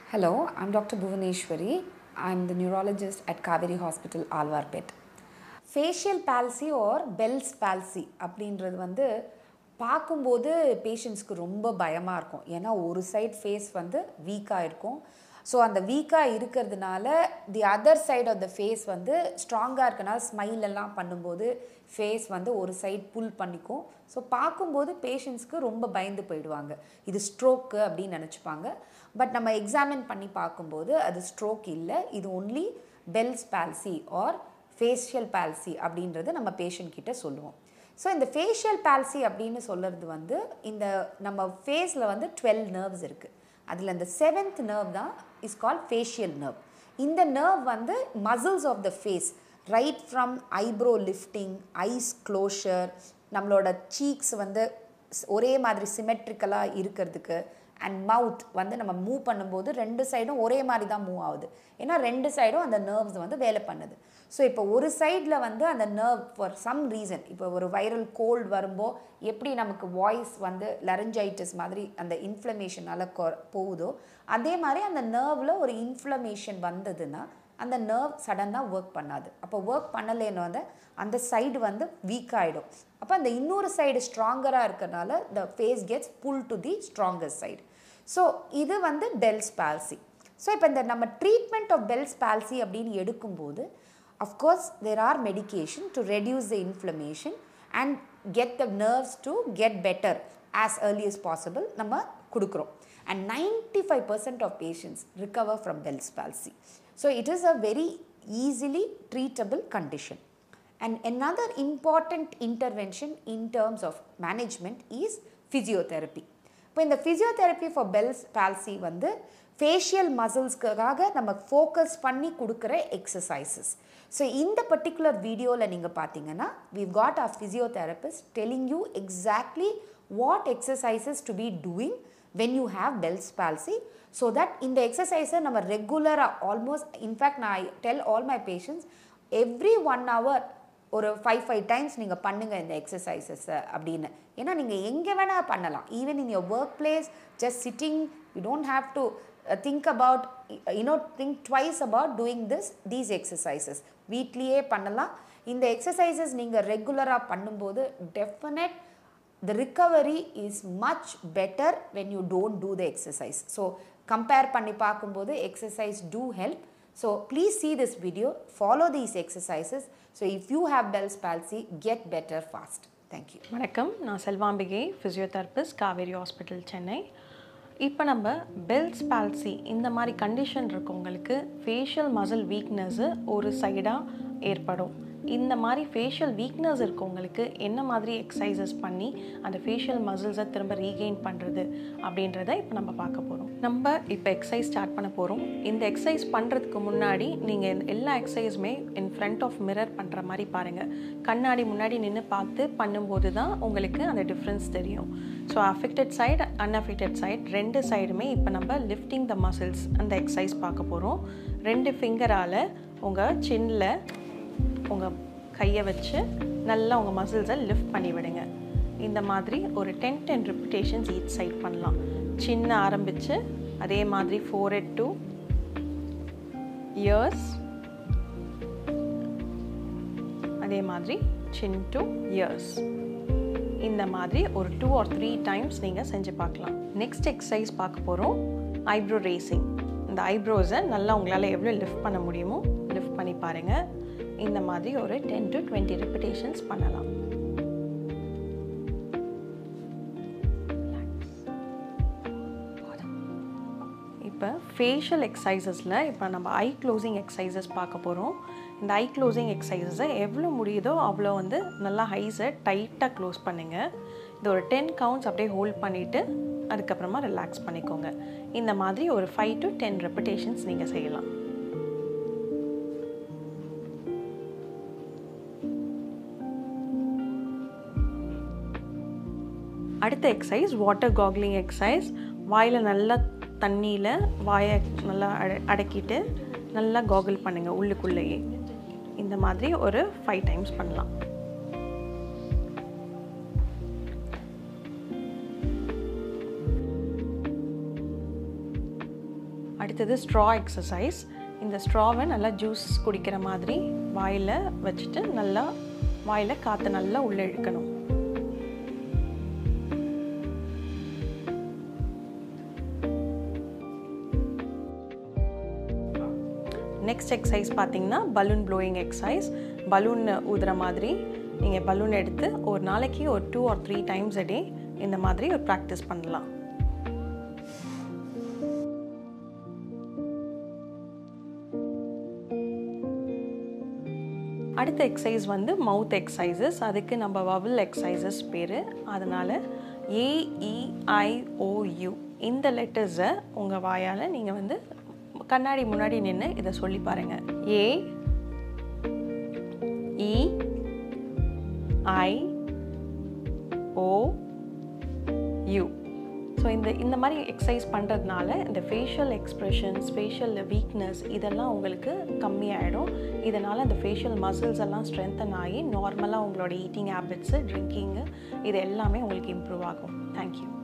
Hello, I'm Dr. Bhuvaneshwari. I'm the neurologist at Kaveri Hospital, Alvarpet. Facial palsy or Bell's palsy அப்படின்றது வந்து பார்க்கும்போது பேஷண்ட்ஸ்க்கு ரொம்ப பயமாக இருக்கும் ஏன்னா ஒரு சைட் ஃபேஸ் வந்து வீக்காக இருக்கும் ஸோ அந்த வீக்காக இருக்கிறதுனால the other side of the face வந்து ஸ்ட்ராங்காக இருக்கனால ஸ்மைல் எல்லாம் பண்ணும்போது ஃபேஸ் வந்து ஒரு சைட் புல் பண்ணிக்கும் ஸோ பார்க்கும்போது பேஷண்ட்ஸ்க்கு ரொம்ப பயந்து போயிடுவாங்க இது ஸ்ட்ரோக்கு அப்படின்னு நினச்சிப்பாங்க பட் நம்ம எக்ஸாமின் பண்ணி பார்க்கும்போது அது ஸ்ட்ரோக் இல்லை இது only Bell's palsy or facial palsy அப்படின்றத நம்ம பேஷண்ட் கிட்ட சொல்லுவோம் ஸோ இந்த ஃபேஷியல் பால்சி அப்படின்னு சொல்கிறது வந்து இந்த நம்ம ஃபேஸில் வந்து டுவெல் நர்வ்ஸ் இருக்குது அதில் இந்த செவன்த் நர்வ் தான் இஸ் கால் ஃபேஷியல் நர்வ் இந்த நர்வ் வந்து muscles of the face right from eyebrow lifting eyes closure நம்மளோட சீக்ஸ் வந்து ஒரே மாதிரி சிமெட்ரிக்கலாக இருக்கிறதுக்கு அண்ட் மவுத் வந்து நம்ம மூவ் பண்ணும்போது ரெண்டு சைடும் ஒரே மாதிரி தான் மூவ் ஆகுது ஏன்னா ரெண்டு சைடும் அந்த நர்வ்ஸ் வந்து வேலை பண்ணுது ஸோ இப்போ ஒரு சைடில் வந்து அந்த நர்வ் ஃபார் சம் ரீசன் இப்போ ஒரு வைரல் கோல்டு வரும்போ எப்படி நமக்கு வாய்ஸ் வந்து லரஞ்சைட்டிஸ் மாதிரி அந்த இன்ஃப்ளமேஷனால் போகுதோ அதே மாதிரி அந்த நர்வில் ஒரு இன்ஃப்ளமேஷன் வந்ததுன்னா அந்த நர்வ் சடனாக ஒர்க் பண்ணாது அப்போ ஒர்க் பண்ணலேன்னு வந்து அந்த சைடு வந்து வீக் ஆகிடும் அப்போ அந்த இன்னொரு சைடு ஸ்ட்ராங்கராக இருக்கிறனால the face gets pull to the strongest side so இது வந்து பெல்ஸ் பால்சி ஸோ இப்போ இந்த நம்ம ட்ரீட்மெண்ட் ஆஃப் பெல்ஸ் பால்சி அப்படின்னு எடுக்கும்போது of course there are medication to reduce the inflammation and get the nerves to get better as early as possible நம்ம கொடுக்குறோம் and ninety five percent of patients recover from Bell's palsy so it is a very easily treatable condition And another important intervention in terms of management is physiotherapy. இப்போ இந்த physiotherapy for Bell's palsy வந்து facial மசில்ஸ்க்காக நம்ம focus பண்ணி கொடுக்குற exercises so இந்த particular வீடியோவில் நீங்கள் பார்த்தீங்கன்னா we've got our physiotherapist telling you exactly what exercises to be doing when you have Bell's palsy so that இந்த எக்ஸசைஸை நம்ம ரெகுலராக ஆல்மோஸ்ட் இன்ஃபேக்ட் நான் tell all my patients every one hour ஒரு ஃபைவ் ஃபைவ் டைம்ஸ் நீங்கள் பண்ணுங்கள் இந்த எக்ஸசைசஸை அப்படின்னு ஏன்னா நீங்கள் எங்கே வேணால் பண்ணலாம் even in your work place just sitting you don't have to think about you know think twice about doing this these exercises வீட்லேயே பண்ணலாம் இந்த எக்ஸசைசஸ் நீங்கள் ரெகுலராக பண்ணும்போது definite the recovery is much better when you don't do the exercise. So, compare பண்ணி பார்க்கும்போது exercise do help. So, please see this video, follow these exercises. So, if you have Bell's palsy, get better fast. Thank you. வணக்கம் நான் Selvambigai physiotherapist Kauvery hospital Chennai இப்போ நம்ம bells palsy இந்த மாதிரி condition இருக்கவங்களுக்கு facial muscle weakness ஒரு சைடாக ஏற்படும் இந்த மாதிரி ஃபேஷியல் வீக்னஸ் இருக்கவங்களுக்கு என்ன மாதிரி எக்ஸசைசஸ் பண்ணி அந்த ஃபேஷியல் மசில்ஸை திரும்ப ரீகெயின் பண்ணுறது அப்படின்றத இப்போ நம்ம பார்க்க போகிறோம் நம்ம இப்போ எக்ஸசைஸ் ஸ்டார்ட் பண்ண போகிறோம் இந்த எக்ஸசைஸ் பண்ணுறதுக்கு முன்னாடி நீங்கள் எல்லா எக்ஸசைஸுமே இன் ஃப்ரண்ட் ஆஃப் மிரர் பண்ணுற மாதிரி பாருங்கள் கண்ணாடி முன்னாடி நின்று பார்த்து பண்ணும்போது தான் உங்களுக்கு அந்த டிஃப்ரென்ஸ் தெரியும் so affected side unaffected side ரெண்டு சைடுமே இப்போ நம்ம லிஃப்டிங் த மசில்ஸ் அந்த எக்ஸசைஸ் பார்க்க போகிறோம் ரெண்டு ஃபிங்கரால் உங்கள் சின்னில் உங்கள் கையை வச்சு நல்லா உங்கள் மசில்ஸை லிஃப்ட் பண்ணி விடுங்க இந்த மாதிரி ஒரு ten ten repetitions each side பண்ணலாம் சின்ன ஆரம்பித்து அதே மாதிரி ஃபோர் எட் டூ இயர்ஸ் அதே மாதிரி சின் டு இயர்ஸ் இந்த மாதிரி ஒரு டூ ஆர் த்ரீ டைம்ஸ் நீங்கள் செஞ்சு பார்க்கலாம் நெக்ஸ்ட் எக்ஸசைஸ் பார்க்க போகிறோம் ஐப்ரோ ரேசிங் இந்த ஐப்ரோஸை நல்லா உங்களால் எவ்வளோ லிஃப்ட் பண்ண முடியுமோ லிஃப்ட் பண்ணி பாருங்கள் இந்த மாதிரி ஒரு டென் டு டுவெண்ட்டி ரெப்பிடேஷன்ஸ் பண்ணலாம் இப்போ ஃபேஷியல் எக்ஸசைசஸில் இப்போ நம்ம ஐ க்ளோசிங் எக்ஸசைசஸ் பார்க்க போகிறோம் இந்த ஐ க்ளோசிங் எக்ஸசைசஸை எவ்வளோ முடியுதோ அவ்வளோ வந்து நல்லா ஐஸை டைட்டாக க்ளோஸ் பண்ணுங்கள் இது ஒரு டென் கவுண்ட்ஸ் அப்படியே ஹோல்ட் பண்ணிவிட்டு அதுக்கப்புறமா ரிலாக்ஸ் பண்ணிக்கோங்க இந்த மாதிரி ஒரு ஃபைவ் டு டென் ரெப்பிடேஷன்ஸ் நீங்கள் செய்யலாம் அடுத்த எக்ஸசைஸ் வாட்டர் காக்லிங் எக்ஸசைஸ் வாயில் நல்லா தண்ணியில் வாயை நல்லா அட அடக்கிட்டு நல்லா காகிள் பண்ணுங்கள் உள்ளுக்குள்ளேயே இந்த மாதிரி ஒரு ஃபைவ் டைம்ஸ் பண்ணலாம் அடுத்தது ஸ்ட்ரா எக்ஸசைஸ் இந்த ஸ்ட்ராவை நல்லா ஜூஸ் குடிக்கிற மாதிரி வாயில் வச்சுட்டு நல்லா வாயில் காற்று நல்லா உள்ளே இழுக்கணும் நெக்ஸ்ட் எக்ஸசைஸ் பார்த்தீங்கன்னா பலூன் ப்ளோயிங் எக்ஸசைஸ் பலூன் ஊதுற மாதிரி நீங்கள் பலூன் எடுத்து ஒரு நாளைக்கு ஒரு two or three times a day இந்த மாதிரி ஒரு ப்ராக்டிஸ் பண்ணலாம் அடுத்த எக்ஸசைஸ் வந்து மவுத் எக்ஸசைசஸ் அதுக்கு நம்ம வவல் எக்ஸசைசஸ் பேர் அதனால் ஏஇஐஓயு இந்த லெட்டர்ஸை உங்கள் வாயால் நீங்கள் வந்து கண்ணாடி முன்னாடி நின்று இதை சொல்லி பாருங்கள் ஏ இ ஐ ஓ யூ ஸோ இந்த இந்த மாதிரி எக்ஸசைஸ் பண்ணுறதுனால இந்த ஃபேஷியல் எக்ஸ்ப்ரெஷன்ஸ் ஃபேஷியல் வீக்னஸ் இதெல்லாம் உங்களுக்கு கம்மியாயிடும் இதனால் அந்த ஃபேஷியல் மசில்ஸ் எல்லாம் ஸ்ட்ரென்தன் ஆகி நார்மலாக உங்களோட ஈட்டிங் ஹேபிட்ஸு ட்ரிங்கிங்கு இது எல்லாமே உங்களுக்கு இம்ப்ரூவ் ஆகும் தேங்க்யூ